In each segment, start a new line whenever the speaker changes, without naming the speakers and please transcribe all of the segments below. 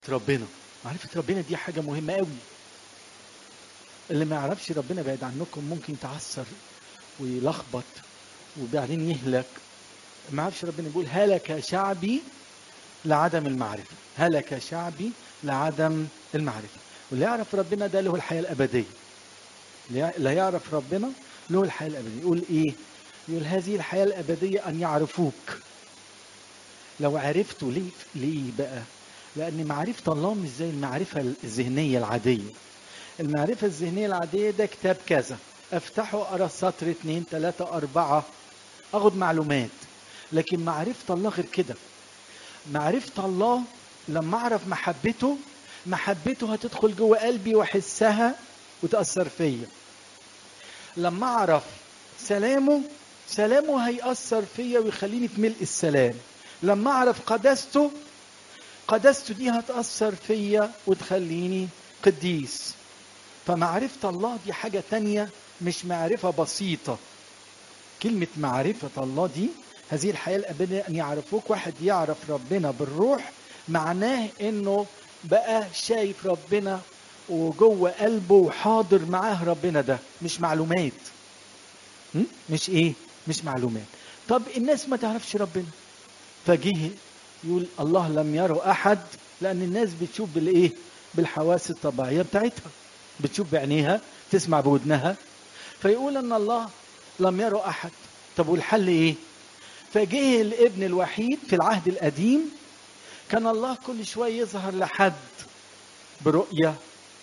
ربنا معرفة ربنا دي حاجة مهمة قوي اللي ما يعرفش ربنا بعيد عنكم ممكن يتعثر ويلخبط وبعدين يهلك ما يعرفش ربنا يقول هلك شعبي لعدم المعرفة هلك شعبي لعدم المعرفة واللي يعرف ربنا ده له الحياة الأبدية اللي يعرف ربنا له الحياة الأبدية يقول إيه يقول هذه الحياة الأبدية أن يعرفوك لو عرفتوا ليه ليه بقى لأن معرفة الله مش زي المعرفة الذهنية العادية المعرفة الذهنية العادية ده كتاب كذا افتحه اقرا سطر اتنين تلاتة اربعة اخد معلومات لكن معرفة الله غير كده معرفة الله لما اعرف محبته محبته هتدخل جوه قلبي واحسها وتأثر فيا لما اعرف سلامه سلامه هيأثر فيا ويخليني في ملء السلام لما اعرف قداسته قداسته دي هتأثر فيا وتخليني قديس فمعرفة الله دي حاجة تانية مش معرفة بسيطة كلمة معرفة الله دي هذه الحياة الأبدية أن يعرفوك واحد يعرف ربنا بالروح معناه إنه بقى شايف ربنا وجوه قلبه وحاضر معاه ربنا ده مش معلومات مش إيه مش معلومات طب الناس ما تعرفش ربنا فجه يقول الله لم يره أحد لأن الناس بتشوف بالإيه بالحواس الطبيعية بتاعتها بتشوف بعينيها تسمع بودنها فيقول ان الله لم يره احد طب والحل ايه فجه الابن الوحيد في العهد القديم كان الله كل شويه يظهر لحد برؤيه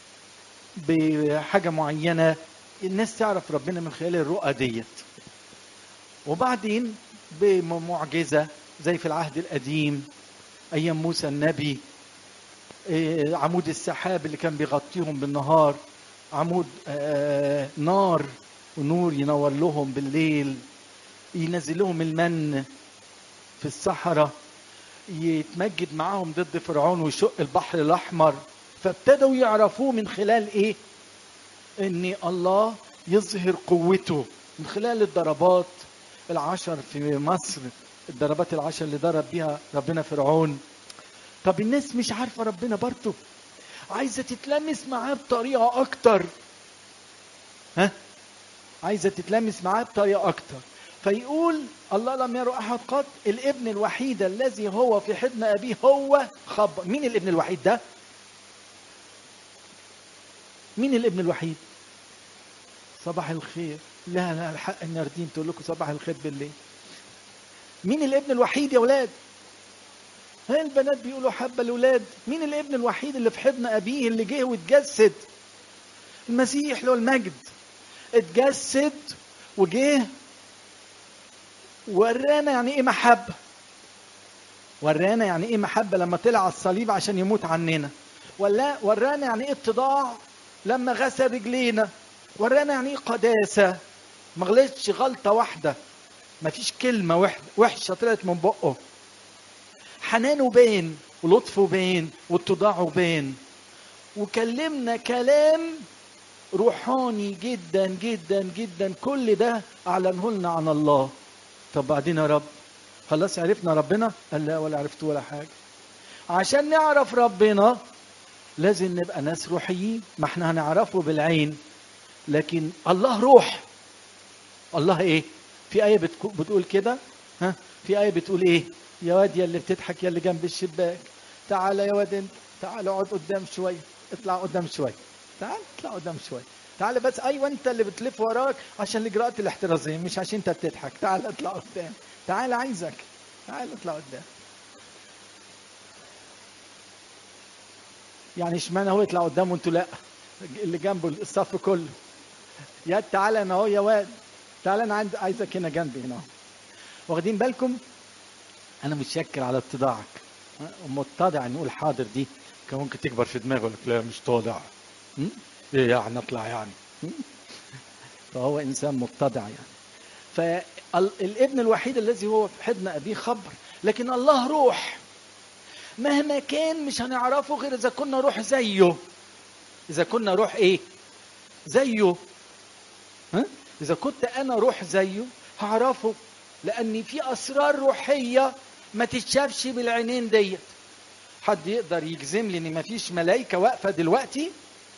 بحاجه معينه الناس تعرف ربنا من خلال الرؤى ديت وبعدين بمعجزه زي في العهد القديم ايام موسى النبي عمود السحاب اللي كان بيغطيهم بالنهار عمود نار ونور ينور لهم بالليل ينزل لهم المن في الصحراء يتمجد معاهم ضد فرعون ويشق البحر الاحمر فابتدوا يعرفوه من خلال ايه ان الله يظهر قوته من خلال الضربات العشر في مصر الضربات العشر اللي ضرب بيها ربنا فرعون طب الناس مش عارفه ربنا برضه عايزه تتلمس معاه بطريقه اكتر ها عايزه تتلمس معاه بطريقه اكتر فيقول الله لم يرى احد قط الابن الوحيد الذي هو في حضن ابيه هو خبر مين الابن الوحيد ده مين الابن الوحيد صباح الخير لا لا الحق الناردين تقول لكم صباح الخير بالليل مين الابن الوحيد يا ولاد هاي البنات بيقولوا حبة الأولاد مين الابن الوحيد اللي في حضن أبيه اللي جه واتجسد المسيح له المجد اتجسد وجه ورانا يعني ايه محبة ورانا يعني ايه محبة لما طلع على الصليب عشان يموت عننا ولا ورانا يعني ايه اتضاع لما غسل رجلينا ورانا يعني ايه قداسة ما غلطش غلطة واحدة ما فيش كلمة وحشة طلعت من بقه حنانه باين ولطفه باين واتضاعه باين وكلمنا كلام روحاني جدا جدا جدا كل ده اعلنه لنا عن الله طب بعدين يا رب خلاص عرفنا ربنا قال لا ولا عرفت ولا حاجه عشان نعرف ربنا لازم نبقى ناس روحيين ما احنا هنعرفه بالعين لكن الله روح الله ايه في ايه بتقول كده ها في ايه بتقول ايه يا واد يا اللي بتضحك يا اللي جنب الشباك تعال يا واد انت تعال اقعد قدام شويه اطلع قدام شويه تعال اطلع قدام شويه تعال بس ايوه انت اللي بتلف وراك عشان الاجراءات الاحترازيه مش عشان انت بتضحك تعال اطلع قدام تعال عايزك تعال اطلع قدام يعني اشمعنى هو يطلع قدام وانتوا لا اللي جنبه الصف كله يا تعال انا اهو يا واد تعال انا عند عايزك هنا جنبي هنا واخدين بالكم انا متشكر على اتضاعك ومتضع نقول حاضر دي كان ممكن تكبر في دماغه لا مش طالع ايه يعني اطلع يعني فهو انسان متضع يعني فالابن الوحيد الذي هو في حضن ابيه خبر لكن الله روح مهما كان مش هنعرفه غير اذا كنا روح زيه اذا كنا روح ايه زيه ها اذا كنت انا روح زيه هعرفه لان في اسرار روحيه ما تتشافش بالعينين ديت حد يقدر يجزم لي ان مفيش ملائكه واقفه دلوقتي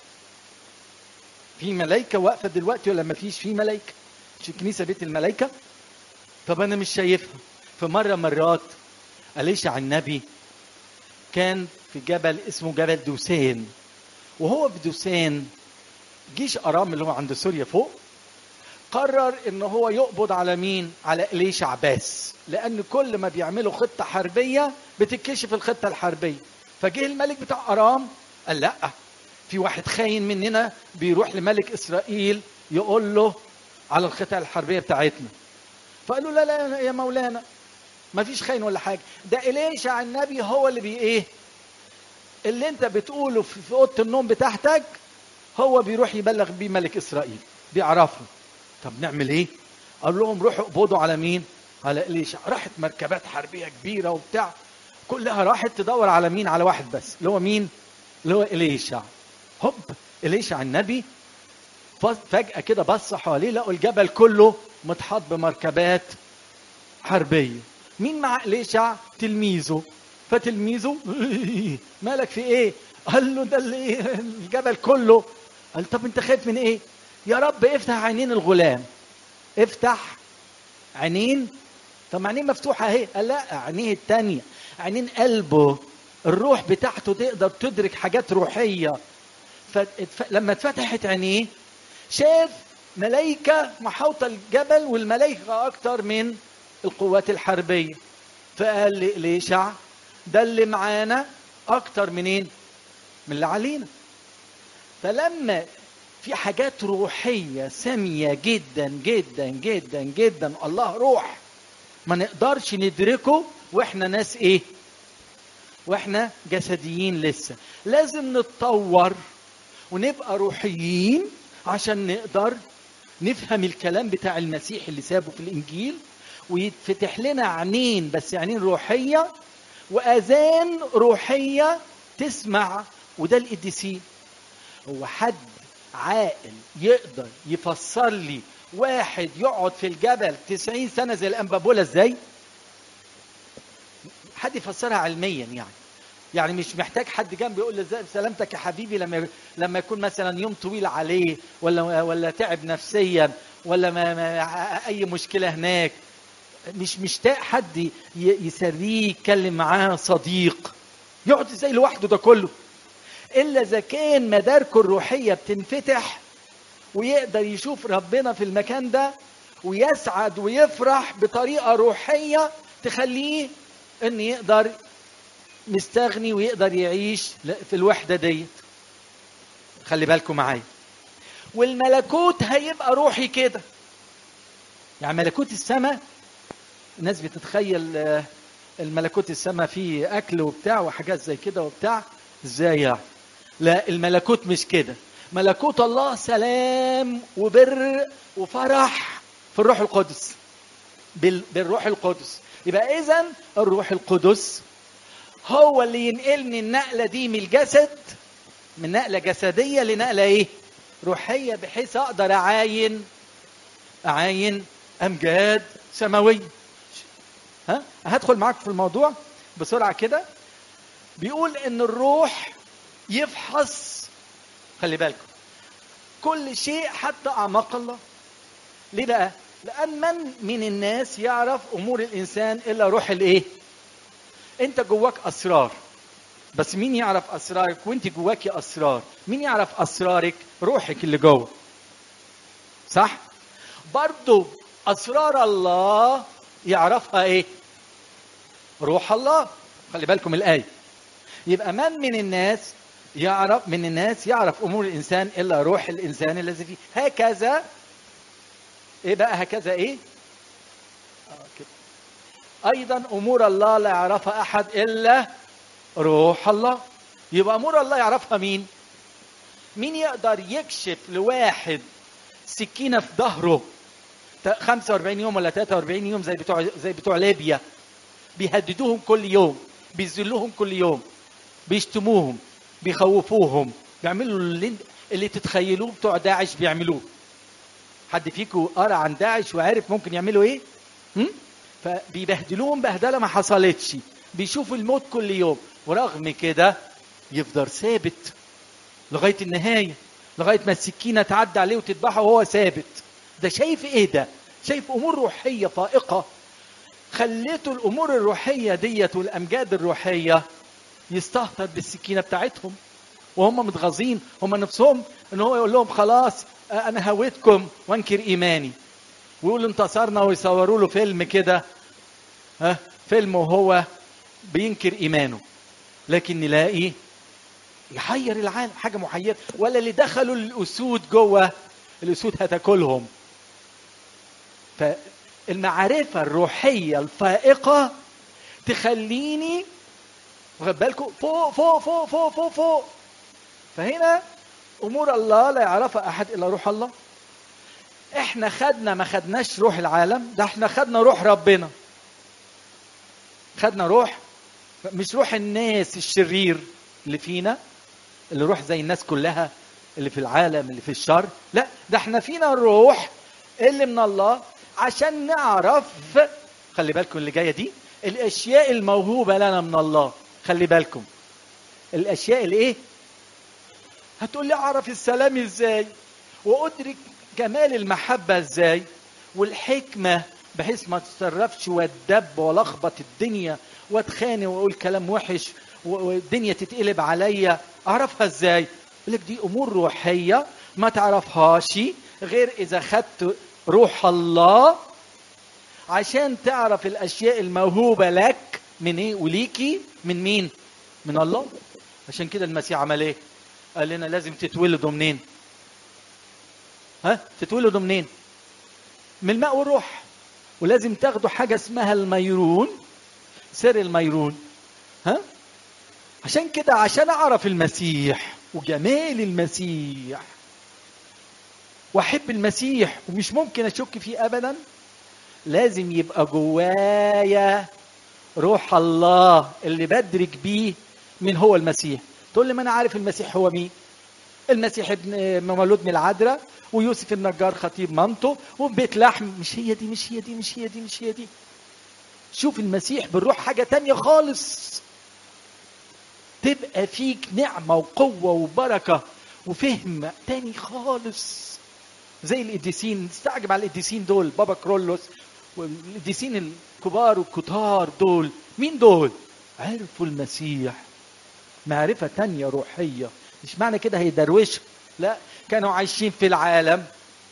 في ملائكه واقفه دلوقتي ولا مفيش في ملائكه مش الكنيسه بيت الملائكه طب انا مش شايفها في مره مرات أليشع النبي كان في جبل اسمه جبل دوسان وهو في دوسان جيش ارام اللي هو عند سوريا فوق قرر ان هو يقبض على مين على اليشع بس لان كل ما بيعملوا خطه حربيه بتتكشف الخطه الحربيه فجه الملك بتاع ارام قال لا في واحد خاين مننا بيروح لملك اسرائيل يقول له على الخطه الحربيه بتاعتنا فقالوا لا لا يا مولانا ما فيش خاين ولا حاجه ده اليشع النبي هو اللي بي ايه اللي انت بتقوله في في اوضه النوم بتاعتك هو بيروح يبلغ بيه ملك اسرائيل بيعرفه طب نعمل ايه قال لهم روحوا اقبضوا على مين على اليشع راحت مركبات حربيه كبيره وبتاع كلها راحت تدور على مين على واحد بس اللي هو مين اللي هو اليشع هوب اليشع النبي فجاه كده بص حواليه لقوا الجبل كله متحاط بمركبات حربيه مين مع اليشع تلميذه فتلميذه مالك في ايه قال له ده اللي الجبل كله قال طب انت خايف من ايه يا رب افتح عينين الغلام افتح عينين طب عينين مفتوحه اهي قال لا عينيه التانية عينين قلبه الروح بتاعته تقدر تدرك حاجات روحيه فلما اتفتحت عينيه شاف ملائكه محاوطه الجبل والملائكه اكتر من القوات الحربيه فقال لي ليشع ده اللي معانا اكتر منين من اللي علينا فلما في حاجات روحية سامية جدا جدا جدا جدا الله روح ما نقدرش ندركه واحنا ناس ايه واحنا جسديين لسه لازم نتطور ونبقى روحيين عشان نقدر نفهم الكلام بتاع المسيح اللي سابه في الانجيل ويتفتح لنا عينين بس عينين روحيه واذان روحيه تسمع وده القديسين هو حد عاقل يقدر يفسر لي واحد يقعد في الجبل 90 سنه زي الانبابولا ازاي حد يفسرها علميا يعني يعني مش محتاج حد جنبي يقول له ازاي سلامتك يا حبيبي لما لما يكون مثلا يوم طويل عليه ولا ولا تعب نفسيا ولا ما, ما اي مشكله هناك مش مشتاق حد يسريه يتكلم معاه صديق يقعد ازاي لوحده ده كله الا اذا كان مداركه الروحيه بتنفتح ويقدر يشوف ربنا في المكان ده ويسعد ويفرح بطريقه روحيه تخليه ان يقدر مستغني ويقدر يعيش في الوحده ديت خلي بالكم معايا والملكوت هيبقى روحي كده يعني ملكوت السماء الناس بتتخيل الملكوت السماء فيه اكل وبتاع وحاجات زي كده وبتاع ازاي يعني لا الملكوت مش كده ملكوت الله سلام وبر وفرح في الروح القدس بالروح القدس يبقى اذا الروح القدس هو اللي ينقلني النقله دي من الجسد من نقله جسديه لنقله ايه روحيه بحيث اقدر اعاين اعاين امجاد سماويه ها هدخل معاك في الموضوع بسرعه كده بيقول ان الروح يفحص خلي بالكم كل شيء حتى اعماق الله ليه بقى لان من من الناس يعرف امور الانسان الا روح الايه انت جواك اسرار بس مين يعرف اسرارك وانت جواكي اسرار مين يعرف اسرارك روحك اللي جوه صح برضو اسرار الله يعرفها ايه روح الله خلي بالكم الايه يبقى من من الناس يعرف من الناس يعرف امور الانسان الا روح الانسان الذي فيه هكذا ايه بقى هكذا ايه آه كده. ايضا امور الله لا يعرفها احد الا روح الله يبقى امور الله يعرفها مين مين يقدر يكشف لواحد سكينه في ظهره 45 يوم ولا 43 يوم زي بتوع زي بتوع ليبيا بيهددوهم كل يوم بيذلوهم كل يوم بيشتموهم بيخوفوهم بيعملوا اللي, اللي تتخيلوه بتوع داعش بيعملوه حد فيكم قرا عن داعش وعارف ممكن يعملوا ايه هم؟ فبيبهدلوهم بهدله ما حصلتش بيشوفوا الموت كل يوم ورغم كده يفضل ثابت لغايه النهايه لغايه ما السكينه تعدي عليه وتذبحه وهو ثابت ده شايف ايه ده شايف امور روحيه فائقه خليته الامور الروحيه ديت والامجاد الروحيه يستهتر بالسكينه بتاعتهم وهم متغاظين هم نفسهم ان هو يقول لهم خلاص انا هويتكم وانكر ايماني ويقولوا انتصرنا ويصوروا له فيلم كده ها فيلم وهو بينكر ايمانه لكن نلاقي يحير العالم حاجه محيره ولا اللي دخلوا الاسود جوه الاسود هتاكلهم فالمعرفه الروحيه الفائقه تخليني واخد بالكم فوق فوق فوق فوق فوق فوق فهنا امور الله لا يعرفها احد الا روح الله احنا خدنا ما خدناش روح العالم ده احنا خدنا روح ربنا خدنا روح مش روح الناس الشرير اللي فينا اللي روح زي الناس كلها اللي في العالم اللي في الشر لا ده احنا فينا الروح اللي من الله عشان نعرف خلي بالكم اللي جايه دي الاشياء الموهوبه لنا من الله خلي بالكم الاشياء الايه هتقول لي اعرف السلام ازاي وادرك جمال المحبه ازاي والحكمه بحيث ما تتصرفش واتدب والخبط الدنيا واتخانق واقول كلام وحش والدنيا تتقلب عليا اعرفها ازاي يقول لك دي امور روحيه ما تعرفهاش غير اذا خدت روح الله عشان تعرف الاشياء الموهوبه لك من ايه وليكي من مين من الله عشان كده المسيح عمل ايه قال لنا لازم تتولدوا منين ها تتولدوا منين من الماء والروح ولازم تاخدوا حاجه اسمها الميرون سر الميرون ها عشان كده عشان اعرف المسيح وجمال المسيح واحب المسيح ومش ممكن اشك فيه ابدا لازم يبقى جوايا روح الله اللي بدرك بيه من هو المسيح تقول لي ما انا عارف المسيح هو مين المسيح ابن مولود من العذراء ويوسف النجار خطيب مامته وبيت لحم مش هي دي مش هي دي مش هي دي مش هي دي شوف المسيح بالروح حاجة تانية خالص تبقى فيك نعمة وقوة وبركة وفهم تاني خالص زي القديسين استعجب على القديسين دول بابا كرولوس والقديسين الكبار والكتار دول مين دول عرفوا المسيح معرفة تانية روحية مش معنى كده هيدروشوا لا كانوا عايشين في العالم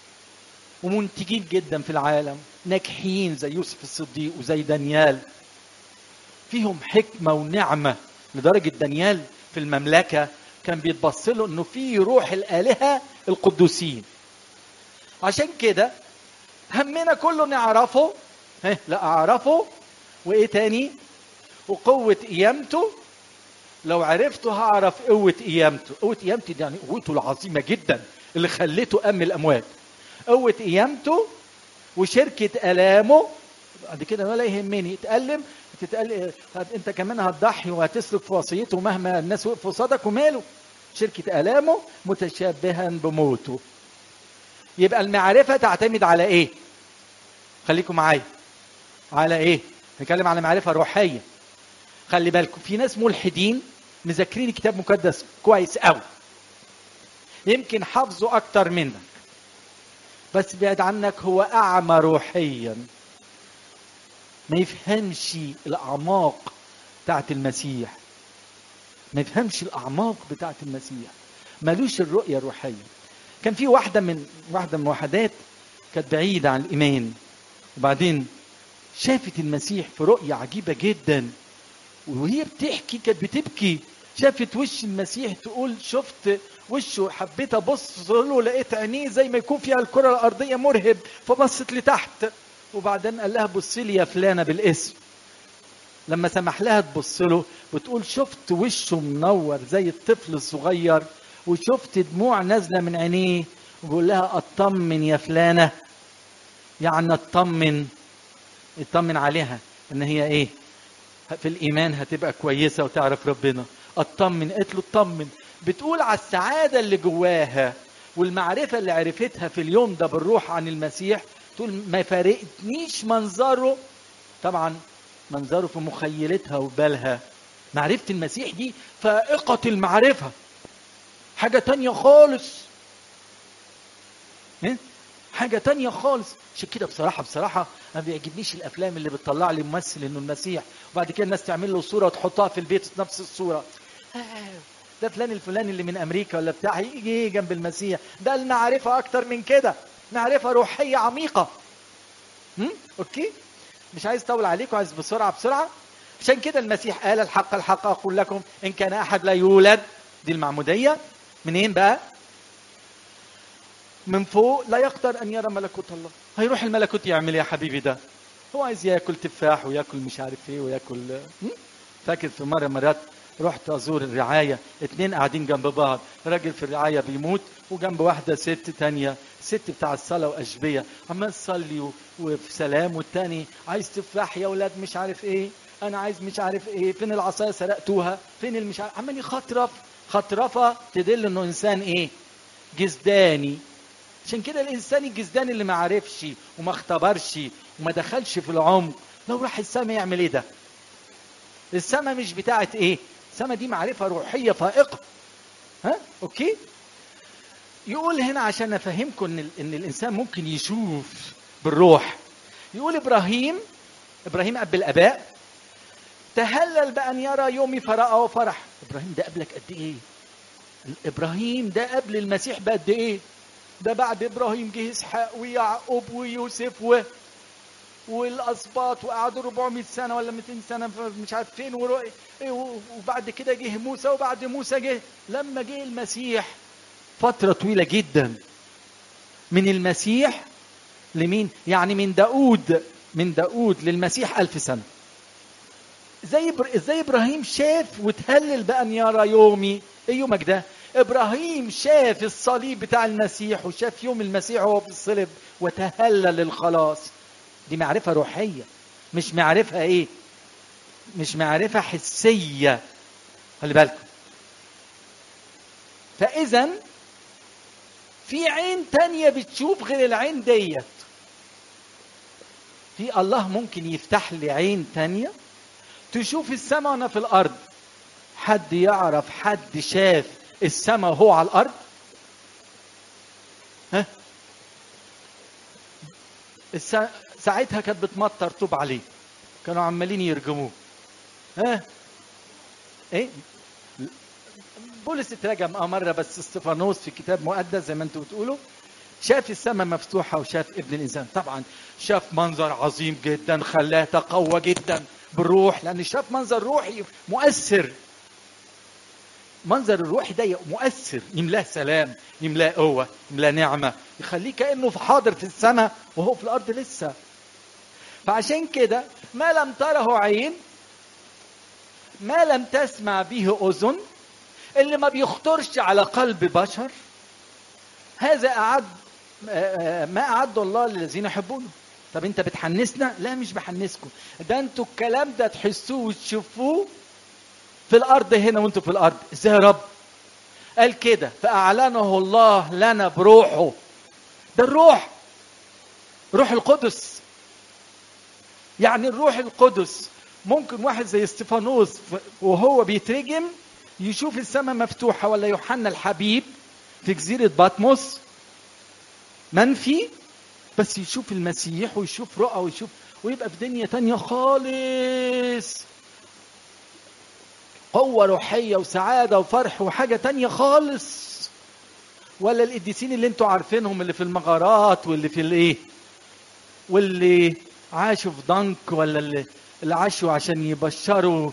ومنتجين جدا في العالم ناجحين زي يوسف الصديق وزي دانيال فيهم حكمة ونعمة لدرجة دانيال في المملكة كان بيتبص له انه في روح الآلهة القدوسين عشان كده همنا كله نعرفه لا اعرفه وايه تاني وقوة قيامته لو عرفته هعرف قوة قيامته قوة قيامته دي يعني قوته العظيمة جدا اللي خلته أم الأموات قوة قيامته وشركة آلامه بعد كده ولا يهمني اتألم تتقل انت كمان هتضحي وهتسلك في وصيته مهما الناس وقفوا قصادك وماله شركة آلامه متشابها بموته يبقى المعرفة تعتمد على ايه خليكم معايا على ايه نتكلم على معرفة روحية خلي بالكم في ناس ملحدين مذاكرين كتاب مقدس كويس قوي يمكن حافظه اكتر منك بس بعد عنك هو اعمى روحيا ما يفهمش الاعماق بتاعت المسيح ما يفهمش الاعماق بتاعت المسيح ملوش الرؤيه الروحيه كان في واحده من واحده من وحدات كانت بعيده عن الايمان وبعدين شافت المسيح في رؤيه عجيبه جدا وهي بتحكي كانت بتبكي شافت وش المسيح تقول شفت وشه حبيت ابص له لقيت عينيه زي ما يكون فيها الكره الارضيه مرهب فبصت لتحت وبعدين قال لها بصي لي يا فلانه بالاسم لما سمح لها تبص له بتقول شفت وشه منور زي الطفل الصغير وشفت دموع نازله من عينيه وبقول لها اطمن يا فلانه يعني اطمن اطمن عليها ان هي ايه في الايمان هتبقى كويسه وتعرف ربنا اطمن قالت له اطمن بتقول على السعاده اللي جواها والمعرفه اللي عرفتها في اليوم ده بالروح عن المسيح تقول ما فارقتنيش منظره طبعا منظره في مخيلتها وبالها معرفة المسيح دي فائقة المعرفة حاجة تانية خالص إيه؟ حاجة تانية خالص عشان كده بصراحة بصراحة ما بيعجبنيش الأفلام اللي بتطلع لي ممثل إنه المسيح وبعد كده الناس تعمل له صورة وتحطها في البيت نفس الصورة آه، ده فلان الفلاني اللي من أمريكا ولا بتاع يجي جنب المسيح ده المعرفة أكتر من كده معرفة روحية عميقة هم؟ أوكي مش عايز اطول عليكم عايز بسرعه بسرعه عشان كده المسيح قال الحق الحق اقول لكم ان كان احد لا يولد دي المعموديه منين بقى من فوق لا يقدر ان يرى ملكوت الله هيروح الملكوت يعمل ايه يا حبيبي ده هو عايز ياكل تفاح وياكل مش عارف ايه وياكل هم؟ فاكر في مره مرات رحت ازور الرعايه اتنين قاعدين جنب بعض راجل في الرعايه بيموت وجنب واحده ست تانية ست بتاع الصلاه واشبيه عمال تصلي و- وفي سلام والتاني عايز تفاح يا ولاد مش عارف ايه انا عايز مش عارف ايه فين العصايه سرقتوها فين المش عارف عمال يخطرف خطرفه تدل انه انسان ايه جزداني عشان كده الانسان الجزداني اللي ما عرفش وما اختبرش وما دخلش في العمق لو راح السما يعمل ايه ده السما مش بتاعت ايه السما دي معرفه روحيه فائقه ها اوكي يقول هنا عشان افهمكم ان ال- ان الانسان ممكن يشوف بالروح يقول ابراهيم ابراهيم اب الاباء تهلل بان يرى يومي فرأى وفرح ابراهيم ده قبلك قد ايه ابراهيم ده قبل المسيح بقد ايه ده بعد ابراهيم جه اسحاق ويعقوب ويوسف و والاسباط وقعدوا 400 سنه ولا 200 سنه في- مش عارف فين ورو- إيه و- وبعد كده جه موسى وبعد موسى جه لما جه المسيح فتره طويله جدا من المسيح لمين يعني من داود من داود للمسيح ألف سنه زي إبر... زي ابراهيم شاف وتهلل بان يرى يومي ايه يومك ده ابراهيم شاف الصليب بتاع المسيح وشاف يوم المسيح وهو في الصلب وتهلل الخلاص دي معرفة روحية مش معرفة ايه مش معرفة حسية خلي بالكم فاذا في عين تانية بتشوف غير العين ديت في الله ممكن يفتح لي عين تانية تشوف السماء وانا في الارض حد يعرف حد شاف السماء وهو على الارض ها السا... ساعتها كانت بتمطر طوب عليه كانوا عمالين يرجموه ها ايه بولس اترجم اه مره بس استفانوس في كتاب مقدس زي ما انتم بتقولوا شاف السماء مفتوحه وشاف ابن الانسان طبعا شاف منظر عظيم جدا خلاه تقوى جدا بالروح لان شاف منظر روحي مؤثر منظر الروحي ده مؤثر يملاه سلام يملاه قوه يملاه نعمه يخليه كانه في حاضر في السماء وهو في الارض لسه فعشان كده ما لم تره عين ما لم تسمع به اذن اللي ما بيخطرش على قلب بشر هذا أعد ما أعد الله للذين يحبونه طب أنت بتحنسنا؟ لا مش بحنسكم ده أنتوا الكلام ده تحسوه وتشوفوه في الأرض هنا وأنتوا في الأرض إزاي يا رب؟ قال كده فأعلنه الله لنا بروحه ده الروح روح القدس يعني الروح القدس ممكن واحد زي استفانوس وهو بيترجم يشوف السماء مفتوحة ولا يوحنا الحبيب في جزيرة باتموس منفي بس يشوف المسيح ويشوف رؤى ويشوف ويبقى في دنيا تانية خالص قوة روحية وسعادة وفرح وحاجة تانية خالص ولا القديسين اللي انتوا عارفينهم اللي في المغارات واللي في الايه واللي عاشوا في ضنك ولا اللي, اللي عاشوا عشان يبشروا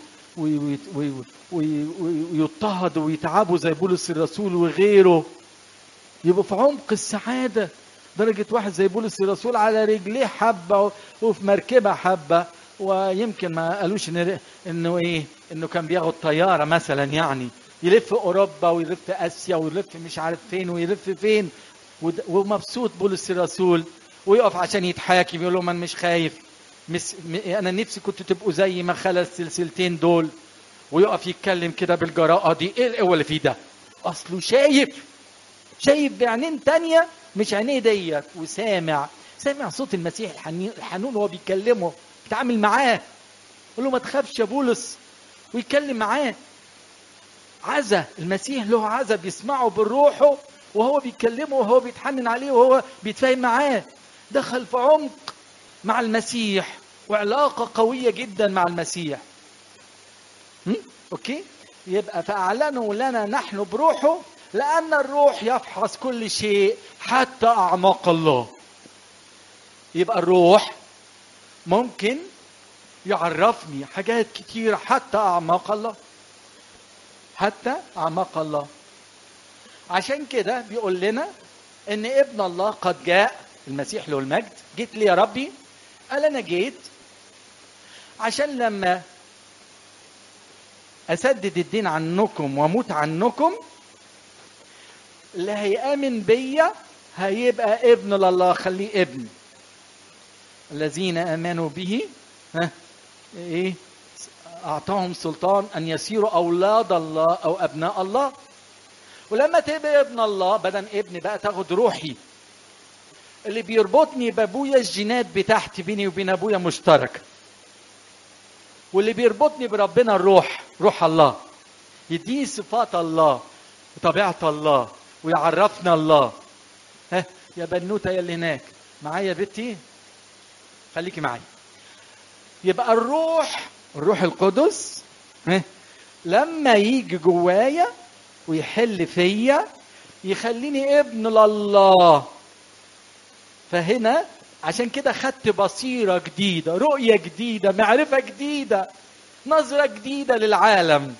ويضطهدوا ويتعبوا زي بولس الرسول وغيره يبقوا في عمق السعاده درجة واحد زي بولس الرسول على رجليه حبة وفي مركبة حبة ويمكن ما قالوش إن إنه إيه إنه كان بياخد طيارة مثلا يعني يلف أوروبا ويلف آسيا ويلف مش عارف فين ويلف فين ومبسوط بولس الرسول ويقف عشان يتحاكم يقول لهم أنا مش خايف مس... أنا نفسي كنتوا تبقوا زي ما خلى السلسلتين دول ويقف يتكلم كده بالجراءة دي إيه القوة اللي فيه ده؟ أصله شايف شايف بعينين تانية مش عينيه ديت وسامع سامع صوت المسيح الحنون وهو بيكلمه بيتعامل معاه يقول له ما تخافش يا بولس ويتكلم معاه عزة المسيح له عزة بيسمعه بالروحه وهو بيكلمه وهو بيتحنن عليه وهو بيتفاهم معاه دخل في عمق مع المسيح وعلاقة قوية جدا مع المسيح هم؟ اوكي يبقى فأعلنوا لنا نحن بروحه لأن الروح يفحص كل شيء حتى أعماق الله يبقى الروح ممكن يعرفني حاجات كتيرة حتى أعماق الله حتى أعماق الله عشان كده بيقول لنا إن ابن الله قد جاء المسيح له المجد جيت لي يا ربي قال أنا جيت عشان لما أسدد الدين عنكم وأموت عنكم اللي هيآمن بيا هيبقى ابن لله خليه ابن الذين آمنوا به ها إيه أعطاهم سلطان أن يصيروا أولاد الله أو أبناء الله ولما تبقى ابن الله بدل ابن بقى تاخد روحي اللي بيربطني بابويا الجينات بتاعتي بيني وبين ابويا مشتركه واللي بيربطني بربنا الروح روح الله يديني صفات الله وطبيعة الله ويعرفنا الله ها يا بنوتة يا اللي هناك معايا يا بنتي خليكي معايا يبقى الروح الروح القدس ها لما يجي جوايا ويحل فيا يخليني ابن لله فهنا عشان كده خدت بصيرة جديدة رؤية جديدة معرفة جديدة نظرة جديدة للعالم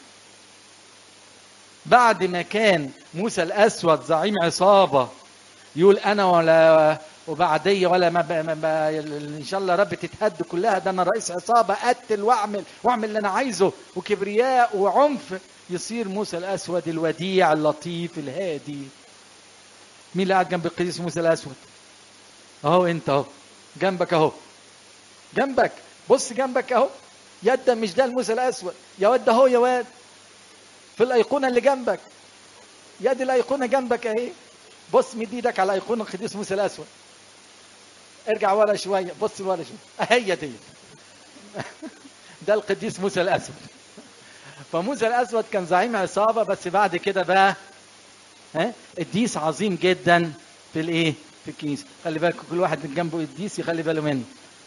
بعد ما كان موسى الأسود زعيم عصابة يقول أنا ولا وبعدية ولا ما, ب... ما ب... إن شاء الله رب تتهد كلها ده أنا رئيس عصابة أقتل وأعمل وأعمل اللي أنا عايزه وكبرياء وعنف يصير موسى الأسود الوديع اللطيف الهادي مين اللي قاعد جنب القديس موسى الأسود؟ اهو انت اهو جنبك اهو جنبك بص جنبك اهو يد مش ده الموسى الاسود يا واد اهو يا واد في الايقونه اللي جنبك يد الايقونه جنبك اهي بص مد ايدك على ايقونه القديس موسى الاسود ارجع ورا شويه بص ورا شويه هي دي ده القديس موسى الاسود فموسى الاسود كان زعيم عصابه بس بعد كده بقى ها قديس عظيم جدا في الايه في الكنيسه خلي بالك كل واحد من جنبه قديس يخلي باله منه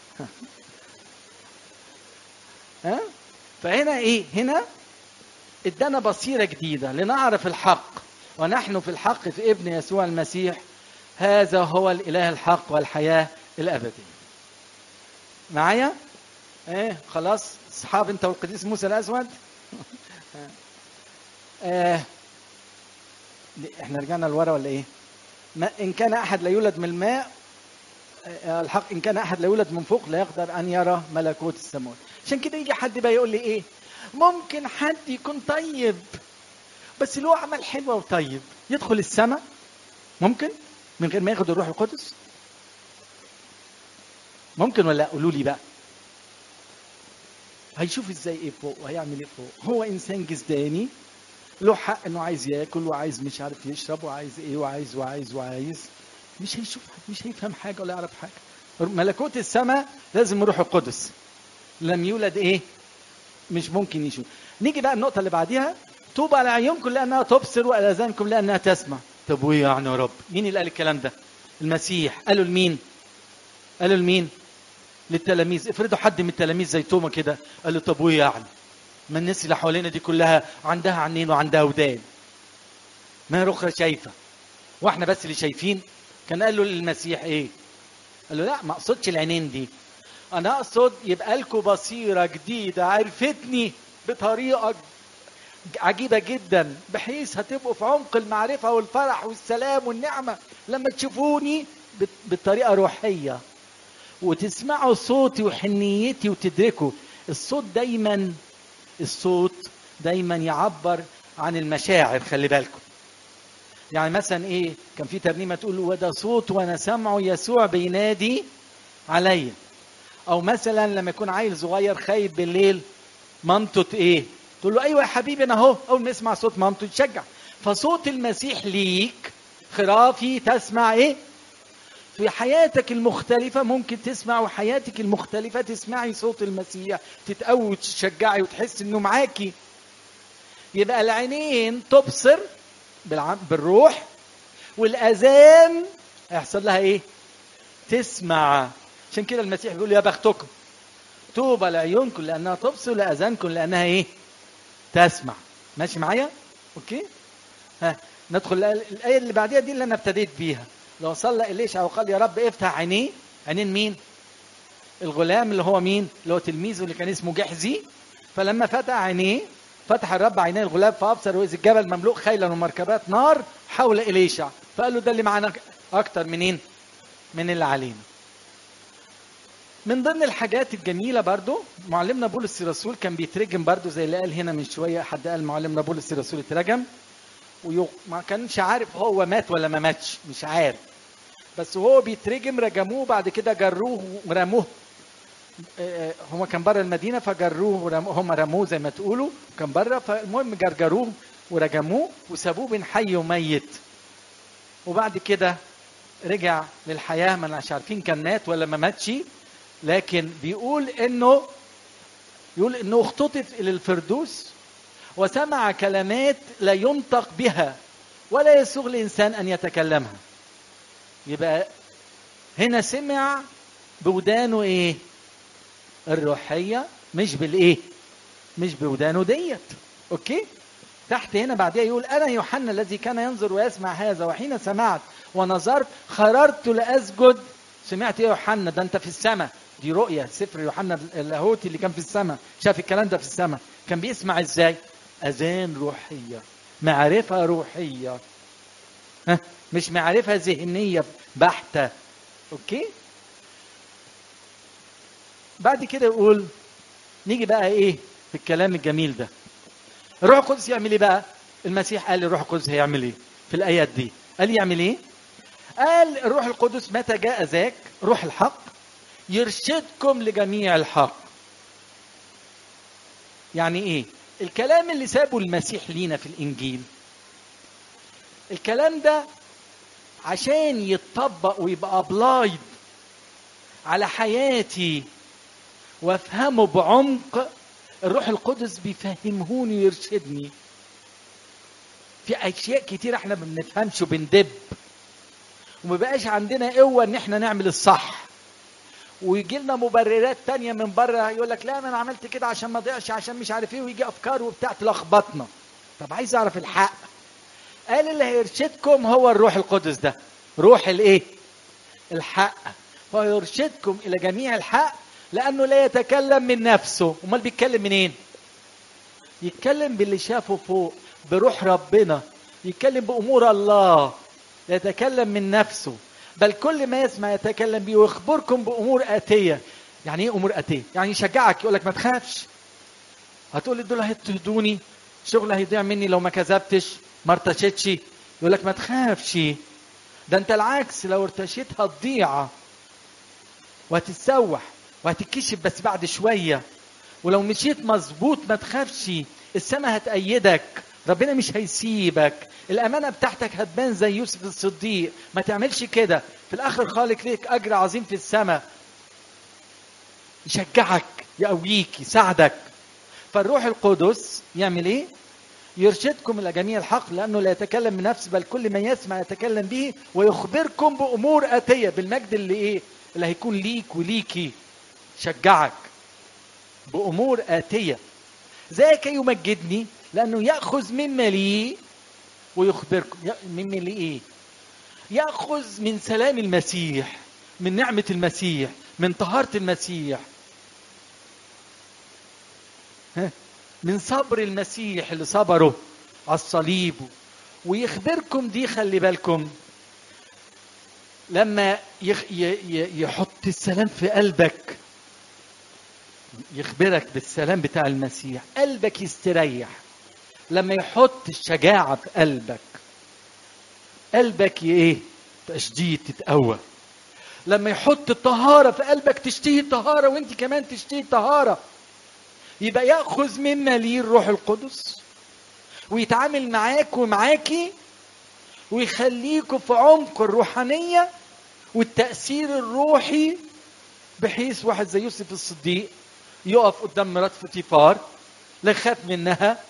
ها فهنا ايه هنا ادانا بصيره جديده لنعرف الحق ونحن في الحق في ابن يسوع المسيح هذا هو الاله الحق والحياه الابديه معايا ايه خلاص اصحاب انت والقديس موسى الاسود آه. احنا رجعنا لورا ولا ايه ما إن كان أحد لا يولد من الماء الحق إن كان أحد لا يولد من فوق لا يقدر أن يرى ملكوت السماوات عشان كده يجي حد بقى يقول لي إيه ممكن حد يكون طيب بس له أعمال حلوة وطيب يدخل السماء ممكن من غير ما ياخد الروح القدس ممكن ولا قولوا لي بقى هيشوف ازاي ايه فوق وهيعمل ايه فوق هو انسان جسداني له حق انه عايز ياكل وعايز مش عارف يشرب وعايز ايه وعايز وعايز وعايز مش هيشوف مش هيفهم حاجه ولا يعرف حاجه ملكوت السماء لازم روح القدس لم يولد ايه مش ممكن يشوف نيجي بقى النقطه اللي بعديها طوبى على عيونكم لانها تبصر والى اذانكم لانها تسمع طب وايه يعني يا رب مين اللي قال الكلام ده المسيح قالوا لمين قالوا لمين للتلاميذ افرضوا حد من التلاميذ زي توما كده قال له طب وايه يعني ما الناس اللي حوالينا دي كلها عندها عينين وعندها ودان ما هي اخرى شايفه واحنا بس اللي شايفين كان قال له للمسيح ايه قال له لا ما اقصدش العينين دي انا اقصد يبقى لكم بصيره جديده عرفتني بطريقه عجيبه جدا بحيث هتبقوا في عمق المعرفه والفرح والسلام والنعمه لما تشوفوني بطريقه روحيه وتسمعوا صوتي وحنيتي وتدركوا الصوت دايما الصوت دايما يعبر عن المشاعر خلي بالكم يعني مثلا ايه كان في ترنيمه تقول وده صوت وانا سامعه يسوع بينادي عليا او مثلا لما يكون عيل صغير خايف بالليل مامته ايه تقول له ايوه يا حبيبي انا اهو اول ما يسمع صوت مامته يتشجع فصوت المسيح ليك خرافي تسمع ايه في حياتك المختلفة ممكن تسمع وحياتك المختلفة تسمعي صوت المسيح تتقوي وتشجعي وتحس انه معاكي يبقى العينين تبصر بالروح والاذان هيحصل لها ايه تسمع عشان كده المسيح بيقول يا بختكم طوبى لعيونكم لانها تبصر لاذانكم لانها ايه تسمع ماشي معايا اوكي ها ندخل الايه اللي بعديها دي اللي انا ابتديت بيها لو صلى إليشع وقال يا رب افتح عينيه عينين مين الغلام اللي هو مين اللي هو تلميذه اللي كان اسمه جحزي فلما فتح عينيه فتح الرب عينيه الغلام فابصر واذ الجبل مملوء خيلا ومركبات نار حول إليشع فقال له ده اللي معانا اكتر منين من اللي علينا من ضمن الحاجات الجميلة برضو معلمنا بولس الرسول كان بيترجم برضو زي اللي قال هنا من شوية حد قال معلمنا بولس الرسول اترجم وما كانش عارف هو مات ولا ما ماتش مش عارف بس وهو بيترجم رجموه بعد كده جروه ورموه هو كان بره المدينة فجروه ورموه هم رموه زي ما تقولوا كان بره فالمهم جرجروه ورجموه وسابوه بين حي وميت وبعد كده رجع للحياة ما مش عارفين كان مات ولا ما ماتش لكن بيقول انه يقول انه اختطف الى الفردوس وسمع كلمات لا ينطق بها ولا يسوغ الانسان ان يتكلمها يبقى هنا سمع بودانه ايه الروحيه مش بالايه مش بودانه ديت اوكي تحت هنا بعدها يقول انا يوحنا الذي كان ينظر ويسمع هذا وحين سمعت ونظرت خررت لاسجد سمعت ايه يوحنا ده انت في السماء دي رؤيه سفر يوحنا اللاهوتي اللي كان في السماء شاف الكلام ده في السماء كان بيسمع ازاي اذان روحيه معرفه روحيه ها مش معرفه ذهنيه بحته اوكي بعد كده يقول نيجي بقى ايه في الكلام الجميل ده الروح القدس يعمل ايه بقى المسيح قال الروح القدس هيعمل ايه في الايات دي قال يعمل ايه قال الروح القدس متى جاء ذاك روح الحق يرشدكم لجميع الحق يعني ايه الكلام اللي سابه المسيح لينا في الانجيل الكلام ده عشان يتطبق ويبقى ابلايد على حياتي وافهمه بعمق الروح القدس بيفهمهوني ويرشدني في اشياء كتير احنا ما بنفهمش وبندب وما بقاش عندنا قوه ان احنا نعمل الصح ويجي لنا مبررات تانية من بره يقول لك لا انا عملت كده عشان ما اضيعش عشان مش عارف ايه ويجي افكار وبتاع تلخبطنا طب عايز اعرف الحق قال اللي هيرشدكم هو الروح القدس ده روح الايه الحق فيرشدكم الى جميع الحق لانه لا يتكلم من نفسه امال بيتكلم منين يتكلم باللي شافه فوق بروح ربنا يتكلم بامور الله يتكلم من نفسه بل كل ما يسمع يتكلم به ويخبركم بامور اتيه يعني ايه امور اتيه يعني يشجعك يقول لك ما تخافش هتقول لي دول هيضطهدوني شغل هيضيع مني لو ما كذبتش ما ارتشيتش يقول لك ما تخافش ده انت العكس لو ارتشيت هتضيع وهتتسوح وهتتكشف بس بعد شويه ولو مشيت مظبوط ما تخافش السماء هتأيدك ربنا مش هيسيبك الأمانة بتاعتك هتبان زي يوسف الصديق ما تعملش كده في الآخر خالق ليك أجر عظيم في السماء يشجعك يقويك يساعدك فالروح القدس يعمل ايه يرشدكم الى جميع الحق لانه لا يتكلم من نفسه بل كل من يسمع يتكلم به ويخبركم بامور اتيه بالمجد اللي ايه اللي هيكون ليك وليكي شجعك بامور اتيه ذاك يمجدني لانه ياخذ مما لي ويخبركم مما لي ايه ياخذ من سلام المسيح من نعمه المسيح من طهاره المسيح من صبر المسيح اللي صبره على الصليب ويخبركم دي خلي بالكم لما يخ ي يحط السلام في قلبك يخبرك بالسلام بتاع المسيح قلبك يستريح لما يحط الشجاعة في قلبك قلبك ايه تشديد تتقوى لما يحط الطهارة في قلبك تشتهي الطهارة وانت كمان تشتهي الطهارة يبقى ياخذ مما ليه الروح القدس ويتعامل معاك ومعاكي ويخليكوا في عمق الروحانيه والتأثير الروحي بحيث واحد زي يوسف الصديق يقف قدام مرات فوتيفار لا يخاف منها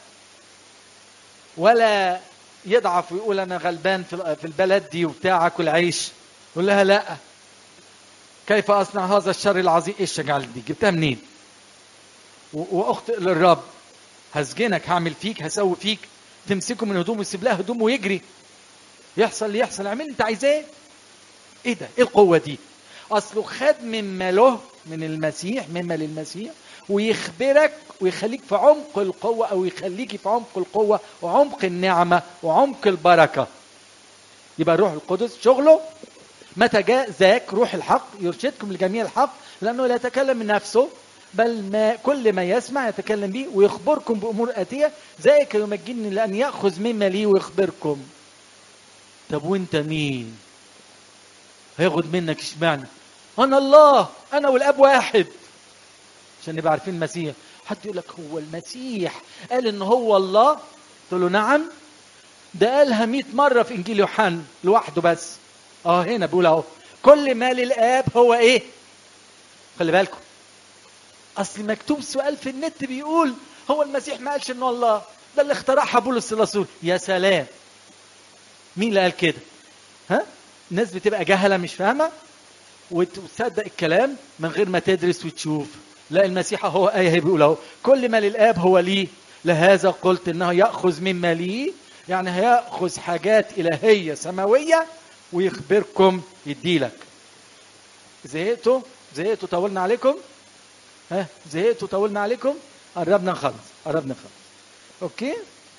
ولا يضعف ويقول انا غلبان في البلد دي وبتاع اكل عيش يقول لها لا كيف اصنع هذا الشر العظيم ايش شجال دي جبتها منين واخطئ للرب هسجنك هعمل فيك هسوي فيك تمسكه من هدومه ويسيب لها هدومه ويجري يحصل اللي يحصل اعمل انت عايزاه ايه ده ايه القوه دي اصله خد مما له من المسيح مما للمسيح ويخبرك ويخليك في عمق القوة أو يخليكي في عمق القوة وعمق النعمة وعمق البركة يبقى الروح القدس شغله متى جاء ذاك روح الحق يرشدكم لجميع الحق لأنه لا يتكلم من نفسه بل ما كل ما يسمع يتكلم به ويخبركم بأمور آتية ذلك يمجنني لأن يأخذ مما لي ويخبركم طب وانت مين هياخد منك اشمعنى انا الله انا والاب واحد عشان نبقى عارفين المسيح حد يقول لك هو المسيح قال ان هو الله قلت له نعم ده قالها 100 مره في انجيل يوحنا لوحده بس اه هنا بيقول اهو كل ما للاب هو ايه خلي بالكم اصل مكتوب سؤال في النت بيقول هو المسيح ما قالش انه الله ده اللي اخترعها بولس الرسول يا سلام مين اللي قال كده ها الناس بتبقى جهله مش فاهمه وتصدق الكلام من غير ما تدرس وتشوف لا المسيح هو آية هي بيقول اهو كل ما للآب هو لي لهذا قلت انه يأخذ مما لي يعني هيأخذ حاجات إلهية سماوية ويخبركم يديلك زهقتوا زهقتوا طولنا عليكم ها زهقتوا طولنا عليكم قربنا نخلص قربنا نخلص اوكي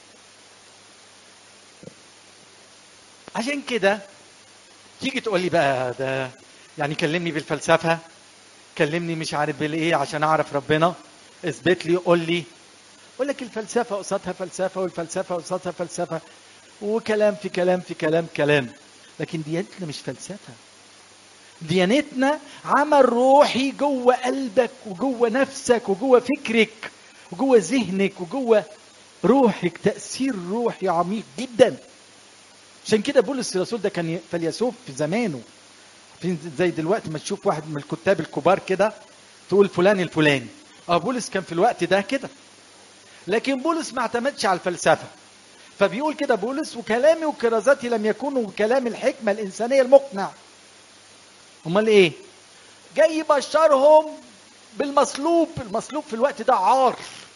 عشان كده تيجي تقول لي بقى ده يعني كلمني بالفلسفه كلمني مش عارف بالايه عشان اعرف ربنا اثبت لي قول لي اقول لك الفلسفه قصادها فلسفه والفلسفه قصادها فلسفه وكلام في كلام في كلام كلام لكن ديانتنا مش فلسفه ديانتنا عمل روحي جوه قلبك وجوه نفسك وجوه فكرك وجوه ذهنك وجوه روحك تأثير روحي عميق جدا عشان كده بولس الرسول ده كان فيلسوف في زمانه زي دلوقتي ما تشوف واحد من الكتاب الكبار كده تقول فلان الفلاني اه بولس كان في الوقت ده كده لكن بولس ما اعتمدش على الفلسفه فبيقول كده بولس وكلامي وكرازاتي لم يكونوا كلام الحكمه الانسانيه المقنع امال ايه جاي يبشرهم بالمصلوب المصلوب في الوقت ده عار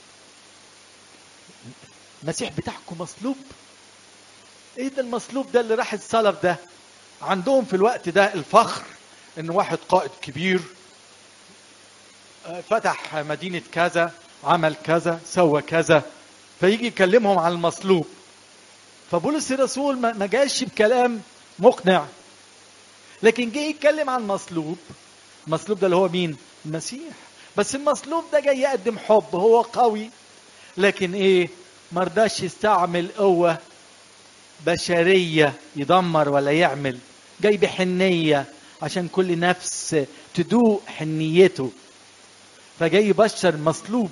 المسيح بتاعكم مصلوب ايه ده المصلوب ده اللي راح الصلب ده عندهم في الوقت ده الفخر ان واحد قائد كبير فتح مدينة كذا عمل كذا سوى كذا فيجي يكلمهم عن المصلوب فبولس الرسول ما جاش بكلام مقنع لكن جه يتكلم عن المصلوب المصلوب ده اللي هو مين المسيح بس المصلوب ده جاي يقدم حب هو قوي لكن ايه مرضاش يستعمل قوة بشرية يدمر ولا يعمل جاي بحنية عشان كل نفس تدوق حنيته فجاي يبشر مصلوب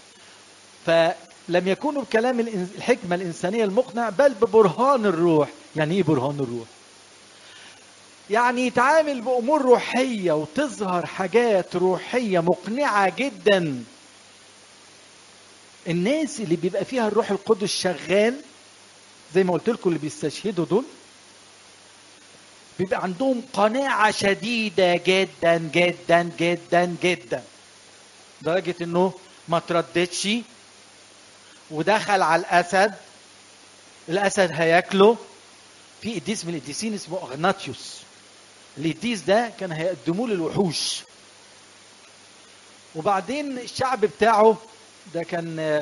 فلم يكونوا بكلام الحكمة الإنسانية المقنع بل ببرهان الروح يعني إيه برهان الروح يعني يتعامل بأمور روحية وتظهر حاجات روحية مقنعة جدا الناس اللي بيبقى فيها الروح القدس شغال زي ما قلت لكم اللي بيستشهدوا دول بيبقى عندهم قناعة شديدة جدا جدا جدا جدا لدرجة انه ما ترددش ودخل على الاسد الاسد هياكله في قديس من القديسين اسمه اغناطيوس القديس ده كان هيقدموه للوحوش وبعدين الشعب بتاعه ده كان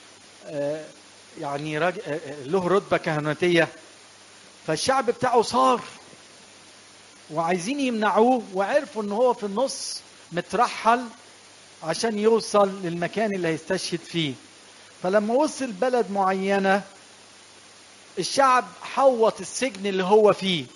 يعني له رتبه كهنوتيه فالشعب بتاعه صار وعايزين يمنعوه وعرفوا ان هو في النص مترحل عشان يوصل للمكان اللي هيستشهد فيه فلما وصل بلد معينه الشعب حوط السجن اللي هو فيه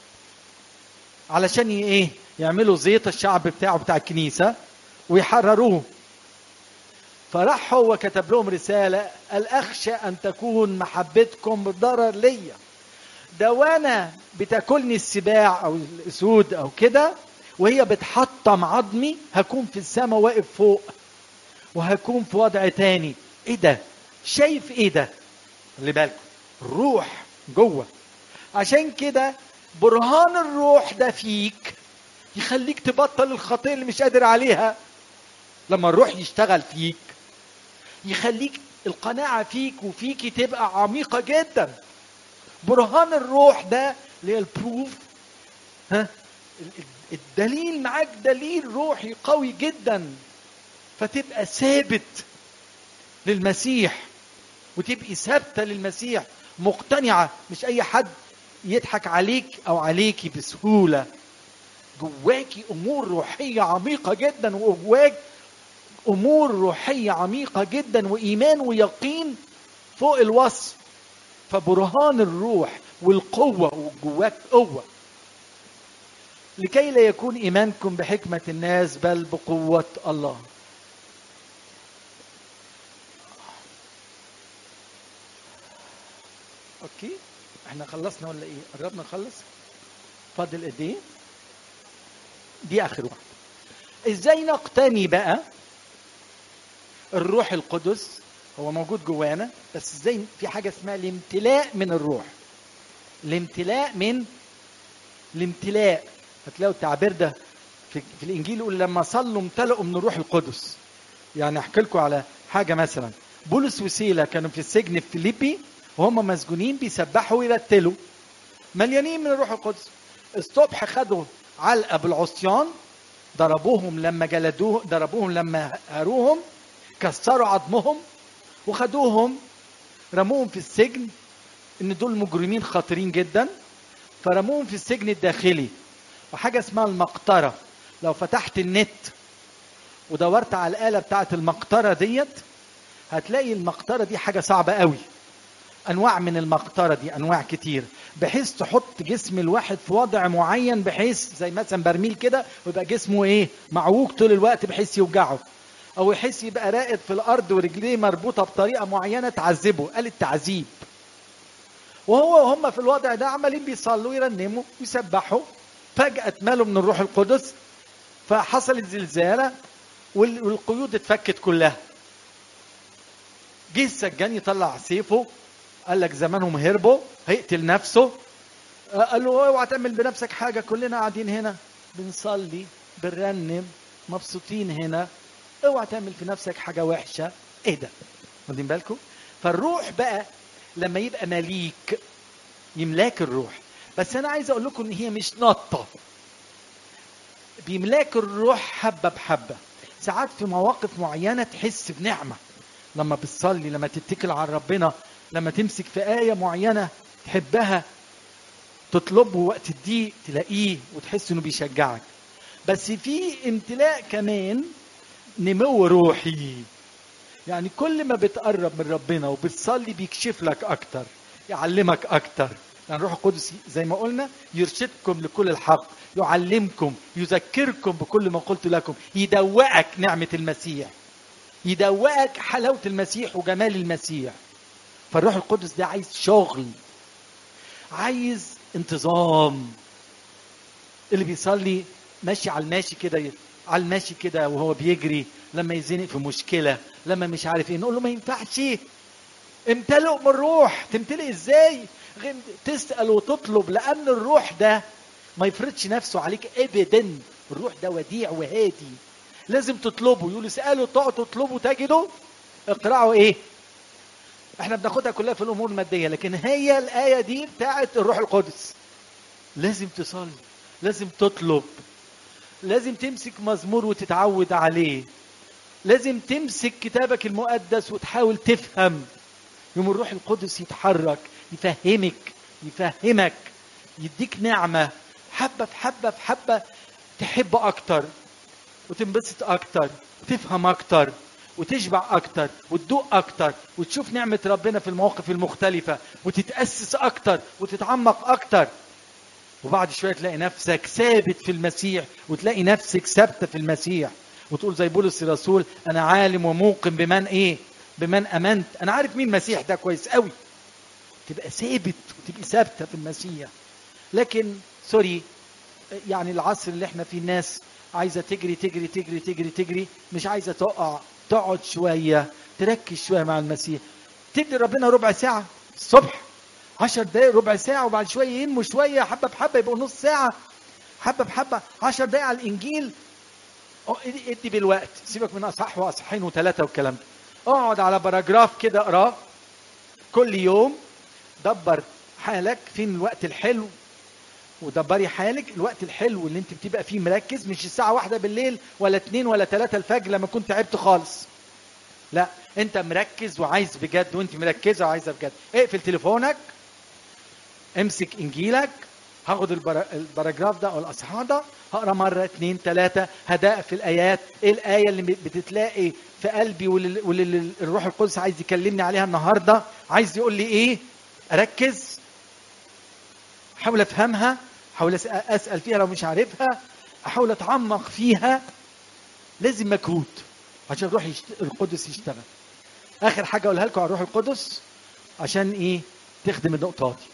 علشان ايه يعملوا زيت الشعب بتاعه بتاع الكنيسه ويحرروه فراح هو كتب لهم رساله قال اخشى ان تكون محبتكم ضرر ليا ده وانا بتاكلني السباع او الاسود او كده وهي بتحطم عظمي هكون في السماء واقف فوق وهكون في وضع تاني ايه ده شايف ايه ده خلي بالكم الروح جوه عشان كده برهان الروح ده فيك يخليك تبطل الخطيه اللي مش قادر عليها لما الروح يشتغل فيك يخليك القناعه فيك وفيكي تبقى عميقه جدا برهان الروح ده اللي هي البروف ها الدليل معاك دليل روحي قوي جدا فتبقى ثابت للمسيح وتبقي ثابته للمسيح مقتنعه مش اي حد يضحك عليك او عليكي بسهوله جواكي امور روحيه عميقه جدا وجواك امور روحيه عميقه جدا وايمان ويقين فوق الوصف فبرهان الروح والقوه وجواك قوه لكي لا يكون ايمانكم بحكمه الناس بل بقوه الله اوكي احنا خلصنا ولا ايه قربنا نخلص فاضل قد ايه دي اخر واحده ازاي نقتني بقى الروح القدس هو موجود جوانا بس ازاي في حاجه اسمها الامتلاء من الروح الامتلاء من الامتلاء هتلاقوا التعبير ده في, في الانجيل يقول لما صلوا امتلأوا من الروح القدس يعني احكي لكم على حاجه مثلا بولس وسيله كانوا في السجن في فيليبي وهم مسجونين بيسبحوا ويرتلوا مليانين من الروح القدس الصبح خدوا علقه بالعصيان ضربوهم لما جلدوه ضربوهم لما هروهم كسروا عظمهم وخدوهم رموهم في السجن ان دول مجرمين خطيرين جدا فرموهم في السجن الداخلي وحاجه اسمها المقطره لو فتحت النت ودورت على الاله بتاعه المقطره ديت هتلاقي المقطره دي حاجه صعبه قوي انواع من المقطره دي انواع كتير بحيث تحط جسم الواحد في وضع معين بحيث زي مثلا برميل كده ويبقى جسمه ايه معوج طول الوقت بحيث يوجعه او يحس يبقى راقد في الارض ورجليه مربوطه بطريقه معينه تعذبه قال التعذيب وهو وهم في الوضع ده عمالين بيصلوا يرنموا ويسبحوا فجاه اتملوا من الروح القدس فحصلت زلزاله والقيود اتفكت كلها جه السجان يطلع سيفه قال لك زمانهم هربوا هيقتل نفسه قال له اوعى تعمل بنفسك حاجه كلنا قاعدين هنا بنصلي بنرنم مبسوطين هنا اوعى تعمل في نفسك حاجه وحشه ايه ده واخدين بالكم فالروح بقى لما يبقى مليك يملاك الروح بس انا عايز اقول لكم ان هي مش نطه بيملاك الروح حبه بحبه ساعات في مواقف معينه تحس بنعمه لما بتصلي لما تتكل على ربنا لما تمسك في آية معينة تحبها تطلبه وقت الضيق تلاقيه وتحس انه بيشجعك بس في امتلاء كمان نمو روحي يعني كل ما بتقرب من ربنا وبتصلي بيكشف لك اكتر يعلمك اكتر يعني الروح القدس زي ما قلنا يرشدكم لكل الحق يعلمكم يذكركم بكل ما قلت لكم يدوقك نعمة المسيح يدوقك حلاوة المسيح وجمال المسيح فالروح القدس ده عايز شغل عايز انتظام اللي بيصلي ماشي على الماشي كده على الماشي كده وهو بيجري لما يزنق في مشكله لما مش عارف ايه نقول له ما ينفعش امتلئ من الروح تمتلئ ازاي تسال وتطلب لان الروح ده ما يفرضش نفسه عليك ابدا الروح ده وديع وهادي لازم تطلبه يقول اسالوا تقعدوا تطلبوا تجدوا اقرأوا ايه احنا بناخدها كلها في الامور الماديه لكن هي الايه دي بتاعت الروح القدس لازم تصلي لازم تطلب لازم تمسك مزمور وتتعود عليه لازم تمسك كتابك المقدس وتحاول تفهم يوم الروح القدس يتحرك يفهمك يفهمك يديك نعمة حبة في حبة في حبة تحب أكتر وتنبسط أكتر وتفهم أكتر وتشبع اكتر وتدوق اكتر وتشوف نعمه ربنا في المواقف المختلفه وتتاسس اكتر وتتعمق اكتر وبعد شويه تلاقي نفسك ثابت في المسيح وتلاقي نفسك ثابته في المسيح وتقول زي بولس الرسول انا عالم وموقن بمن ايه بمن امنت انا عارف مين المسيح ده كويس قوي تبقى ثابت وتبقي ثابته في المسيح لكن سوري يعني العصر اللي احنا فيه الناس عايزه تجري تجري تجري تجري تجري مش عايزه تقع تقعد شويه تركز شويه مع المسيح تدي ربنا ربع ساعه الصبح عشر دقايق ربع ساعه وبعد شويه ينمو شويه حبه بحبه يبقوا نص ساعه حبه بحبه عشر دقايق على الانجيل اه، ادي ادي بالوقت سيبك من اصح واصحين وثلاثه والكلام ده اقعد على باراجراف كده اقراه كل يوم دبر حالك فين الوقت الحلو ودبري حالك الوقت الحلو اللي انت بتبقى فيه مركز مش الساعة واحدة بالليل ولا اتنين ولا تلاتة الفجر لما كنت تعبت خالص لا انت مركز وعايز بجد وانت مركزة وعايزة بجد اقفل تليفونك امسك انجيلك هاخد البرا... الباراجراف ده او الاصحاح ده هقرا مره اتنين تلاته هداء في الايات ايه الايه اللي بتتلاقي في قلبي واللي, واللي الروح القدس عايز يكلمني عليها النهارده عايز يقول لي ايه اركز احاول افهمها احاول اسال فيها لو مش عارفها احاول اتعمق فيها لازم مجهود عشان الروح يشت... القدس يشتغل اخر حاجه اقولها لكم على الروح القدس عشان ايه تخدم النقطه دي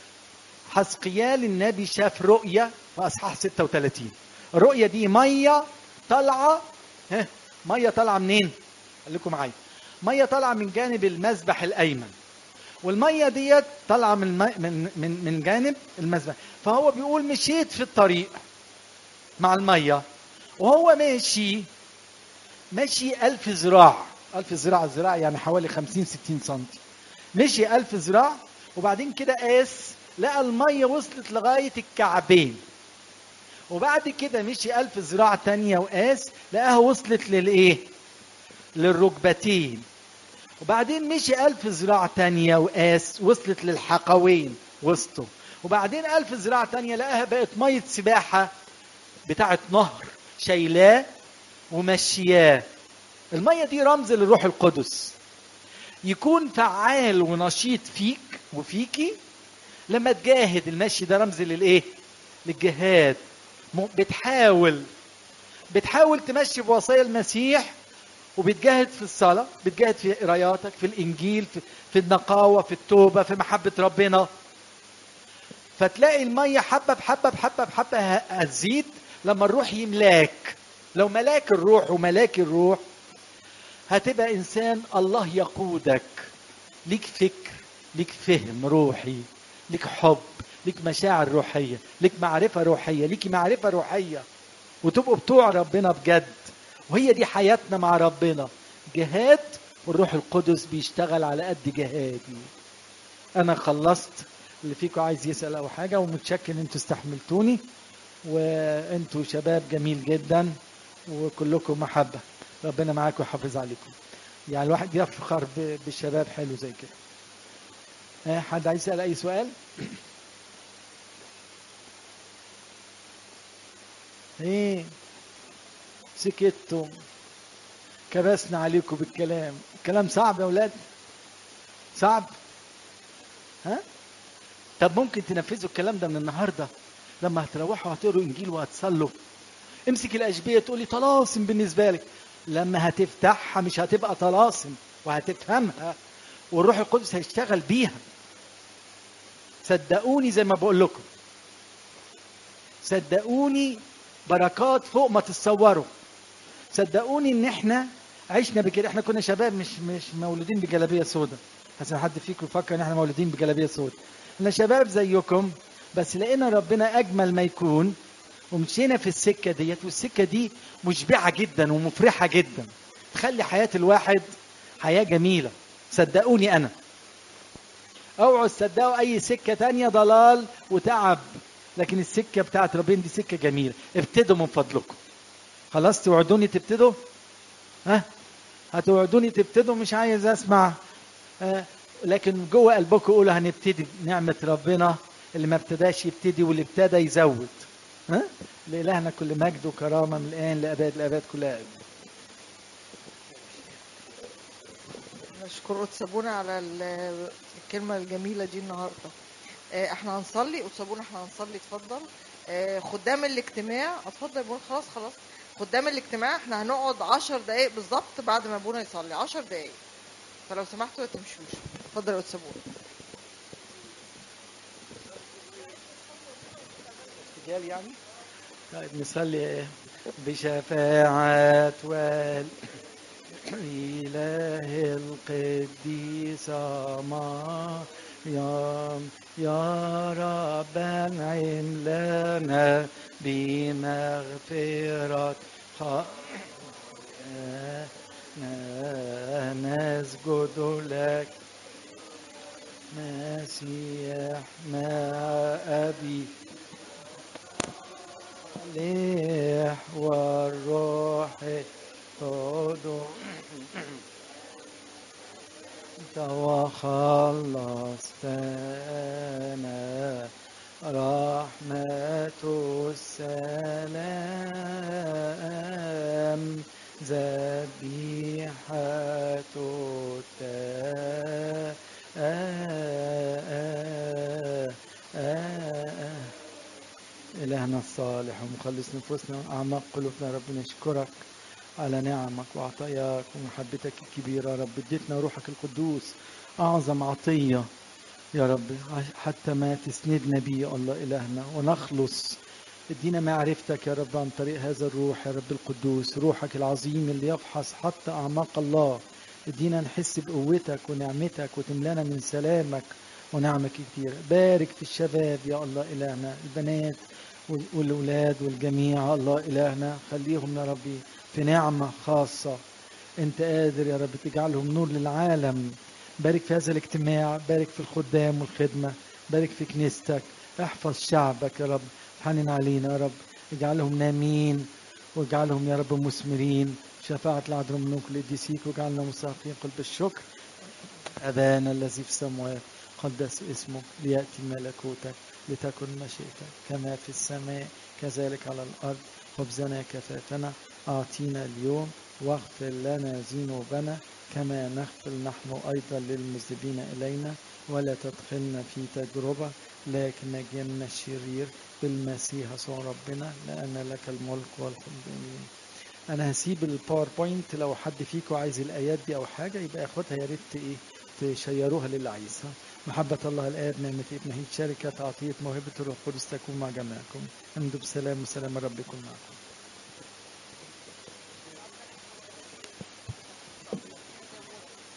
حسقيال النبي شاف رؤية في أصحاح 36 الرؤية دي مية طالعة ها مية طالعة منين؟ خليكم معايا مية طالعة من جانب المذبح الأيمن والمية ديت طالعة من من من من جانب المذبح فهو بيقول مشيت في الطريق مع المية وهو ماشي ماشي ألف ذراع ألف ذراع ذراع يعني حوالي 50 60 سنتي مشي ألف ذراع وبعدين كده قاس لقى المية وصلت لغاية الكعبين وبعد كده مشي ألف ذراع تانية وقاس لقاها وصلت للإيه؟ للركبتين وبعدين مشي ألف ذراع تانية وقاس وصلت للحقوين وسطه وبعدين ألف ذراع تانية لقاها بقت مية سباحة بتاعة نهر شايلاه ومشياه المية دي رمز للروح القدس يكون فعال ونشيط فيك وفيكي لما تجاهد المشي ده رمز للايه للجهاد بتحاول بتحاول تمشي بوصايا المسيح وبتجاهد في الصلاة بتجاهد في قراياتك في الإنجيل في, في النقاوة في التوبة في محبة ربنا فتلاقي المية حبة بحبة بحبة بحبة هتزيد لما الروح يملاك لو ملاك الروح وملاك الروح هتبقى إنسان الله يقودك ليك فكر ليك فهم روحي ليك حب ليك مشاعر روحية ليك معرفة روحية ليك معرفة روحية وتبقوا بتوع ربنا بجد وهي دي حياتنا مع ربنا جهاد والروح القدس بيشتغل على قد جهادي انا خلصت اللي فيكم عايز يسال او حاجه ومتشكر ان انتوا استحملتوني وانتوا شباب جميل جدا وكلكم محبه ربنا معاكم ويحافظ عليكم يعني الواحد يفخر بالشباب حلو زي كده حد عايز يسال اي سؤال ايه سكتوا كبسنا عليكم بالكلام الكلام صعب يا اولاد صعب ها طب ممكن تنفذوا الكلام ده من النهارده لما هتروحوا هتقروا انجيل وهتصلوا امسك الاشبيه تقولي طلاسم بالنسبه لك لما هتفتحها مش هتبقى طلاسم وهتفهمها والروح القدس هيشتغل بيها صدقوني زي ما بقول لكم صدقوني بركات فوق ما تتصوروا صدقوني ان احنا عشنا بكده احنا كنا شباب مش مش مولودين بجلابيه سوداء عشان حد فيكم يفكر ان احنا مولودين بجلابيه سوداء احنا شباب زيكم بس لقينا ربنا اجمل ما يكون ومشينا في السكه ديت والسكه دي مشبعه جدا ومفرحه جدا تخلي حياه الواحد حياه جميله صدقوني انا اوعوا تصدقوا اي سكه تانية ضلال وتعب لكن السكه بتاعت ربنا دي سكه جميله ابتدوا من فضلكم خلاص توعدوني تبتدوا ها هتوعدوني تبتدوا مش عايز اسمع آه لكن جوه قلبكم قولوا هنبتدي نعمه ربنا اللي ما ابتداش يبتدي واللي ابتدى يزود ها لإلهنا كل مجد وكرامة من الآن لأباد الآباد كلها
نشكر وتسابونا على الكلمة الجميلة دي النهاردة احنا هنصلي وتسابونا احنا هنصلي اتفضل خدام الاجتماع اتفضل يا خلاص خلاص قدام الاجتماع احنا هنقعد عشر دقايق بالظبط بعد ما ابونا يصلي عشر دقايق فلو سمحتوا ما تمشوش اتفضل يا استاذ
شغال يعني طيب نصلي ايه بشفاعة والإله القديس مريم يا رب انعم لنا بمغفرة خطايانا نسجد لك مسيح مع أبي المسيح والروح القدس وخلصتنا رحمة السلام ذبيحة إلهنا الصالح ومخلص نفوسنا وأعماق قلوبنا ربنا نشكرك على نعمك وعطاياك ومحبتك الكبيرة يا رب اديتنا روحك القدوس أعظم عطية يا رب حتى ما تسندنا بيه يا الله إلهنا ونخلص ادينا معرفتك يا رب عن طريق هذا الروح يا رب القدوس روحك العظيم اللي يفحص حتى أعماق الله ادينا نحس بقوتك ونعمتك وتملانا من سلامك ونعمك كتير بارك في الشباب يا الله إلهنا البنات والأولاد والجميع الله إلهنا خليهم يا ربي في نعمة خاصة أنت قادر يا رب تجعلهم نور للعالم بارك في هذا الاجتماع بارك في الخدام والخدمة بارك في كنيستك احفظ شعبك يا رب حنن علينا يا رب اجعلهم نامين واجعلهم يا رب مثمرين شفاعة العذراء منك لقديسيك واجعلنا مستحقين قلب الشكر أبانا الذي في السماوات قدس اسمك ليأتي ملكوتك لتكن مشيئتك كما في السماء كذلك على الأرض خبزنا كفافنا أعطينا اليوم واغفر لنا ذنوبنا كما نغفر نحن أيضا للمذنبين إلينا ولا تدخلنا في تجربة لكن نجينا من الشرير بالمسيح يسوع ربنا لأن لك الملك والحمد أنا هسيب الباوربوينت لو حد فيكم عايز الآيات دي أو حاجة يبقى ياخدها يا ريت إيه تشيروها للي عايزها محبة الله الآب نعمة ابنه شركة عطية موهبة الروح القدس تكون مع جميعكم امضوا بسلام وسلام رب يكون معكم